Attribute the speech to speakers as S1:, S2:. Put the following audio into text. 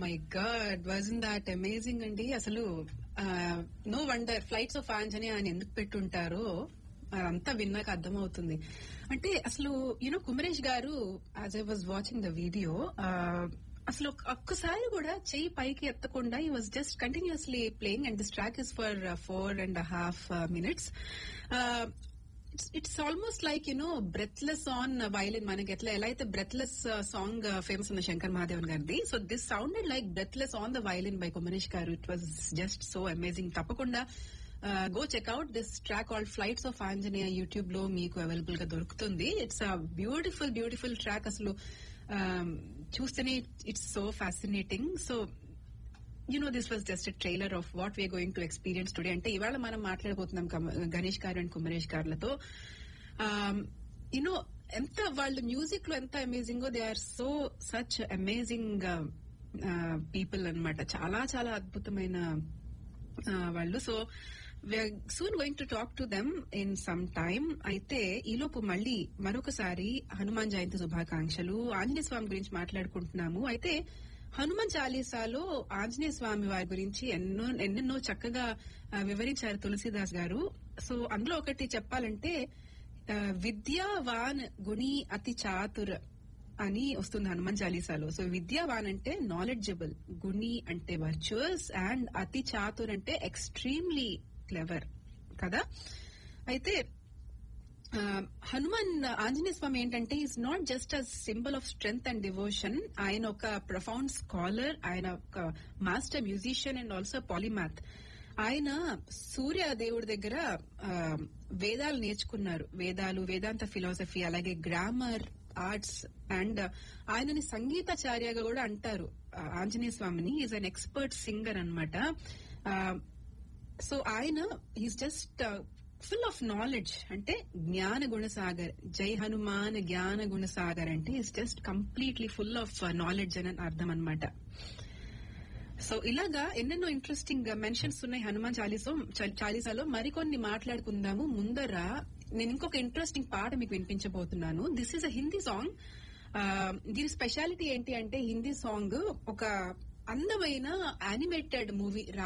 S1: my god wasn't that amazing అండి అసలు no wonder flights of Anjaneya అని ఎందుకు పెట్టుంటారో అంతా విన్నాక అర్థమవుతుంది అంటే అసలు you know Kumaresh garu as I was watching the video అసలు ఒక్కసారి కూడా చెయ్యి పైకి ఎత్తకుండా ఈ was just continuously playing and this track is for four and half minutes it's almost like you know breathless on violin మనకి ఎట్లా ఎలా అయితే బ్రెత్లెస్ సాంగ్ ఫేమస్ ఉన్న శంకర్ మహాదేవన్ గారిది so this sounded like breathless on the violin by Kumaresh garu it was just so amazing తప్పకుండా go check out this track all flights of Anjaneya YouTube లో మీకు available గా దొరుకుతుంది it's a beautiful beautiful track అసలు చూస్తేనే it's so fascinating so you know this was just trailer of what we are going to experience today అంటే ఇవాళ మనం మాట్లాడబోతున్నాం గణేష్ గారు అండ్ కుమరేష్ గారులతో యునో ఎంత వాళ్ళ మ్యూజిక్ లో ఎంత amazing they are so such amazing people అనమాట చాలా చాలా అద్భుతమైన వాళ్ళు so we are soon going to talk to them in some time అయితే ఈలోపు మళ్ళీ మరొకసారి హనుమాన్ జయంతి శుభాకాంక్షలు ఆంజనేయ స్వామి గురించి మాట్లాడుకుంటున్నాము అయితే హనుమాన్ చాలీసాలో ఆంజనేయ స్వామి వారి గురించి ఎన్నో ఎన్నెన్నో చక్కగా వివరించారు తులసిదాస్ గారు సో అందులో ఒకటి చెప్పాలంటే విద్యావాన్ గుణి అతి చాతుర్ అని వస్తుంది హనుమాన్ చాలీసాలో సో విద్యావాన్ అంటే నాలెడ్జబుల్ గుణి అంటే వర్చువస్ అండ్ అతి చాతుర్ అంటే ఎక్స్ట్రీమ్లీ క్లెవర్ కదా అయితే హనుమాన్ ఆంజనేయ స్వామి ఏంటంటే is not just a symbol of strength and devotion ఆయన ఒక ప్రొఫౌండ్ స్కాలర్ ఆయన ఒక master musician and also polymath ఆయన సూర్య దేవుడి దగ్గర వేదాలు నేర్చుకున్నారు వేదాలు వేదాంత ఫిలాసఫీ అలాగే గ్రామర్ ఆర్ట్స్ అండ్ ఆయనని సంగీతాచార్యగా కూడా అంటారు ఆంజనేయ స్వామిని ఈజ్ అన్ ఎక్స్పర్ట్ సింగర్ అనమాట సో ఆయన is just full of knowledge అంటే జ్ఞాన గుణసాగర్ జై హనుమాన్ జ్ఞాన గుణసాగర్ అంటే it's just completely full of knowledge అని అర్థం అనమాట సో ఇలాగా ఎన్నెన్నో ఇంట్రెస్టింగ్ మెన్షన్స్ ఉన్నాయి హనుమాన్ చాలీసో చాలీసాలో మరికొన్ని మాట్లాడుకుందాము ముందర నేను ఇంకొక ఇంట్రెస్టింగ్ పాట మీకు వినిపించబోతున్నాను this is a Hindi song దీని స్పెషాలిటీ ఏంటి అంటే హిందీ సాంగ్ ఒక అందమైన యానిమేటెడ్ మూవీ